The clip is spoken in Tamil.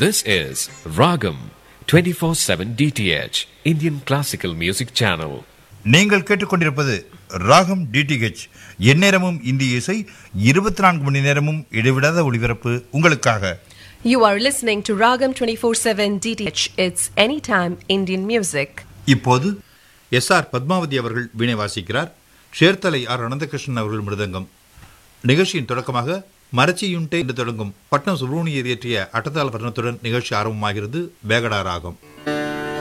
This is Ragam 24/7 DTH Indian Classical Music Channel. நீங்கள் கேட்டுக்கொண்டிருப்பது ராகம் டிடிஹெச் எந்நேரமும் இந்திய இசை இருபத்தி நான்கு மணி நேரமும் இடைவிடாத ஒளிபரப்பு உங்களுக்காக You are listening to Ragam 24/7 DTH. It's anytime Indian music. இப்போது எஸ் ஆர் பத்மாவதி அவர்கள் வீணை வாசிக்கிறார் சேர்த்தலை ஆர் அனந்தகிருஷ்ணன் அவர்கள் மிருதங்கம் நிகழ்ச்சியின் தொடக்கமாக மரச்சியுண்டே என்று தொடங்கும் பட்னம் சுப்ரமணியர் இயற்றிய அட்டத்தாள வர்ணத்துடன் நிகழ்ச்சி ஆரம்பமாகிறது வேகடா ராகம்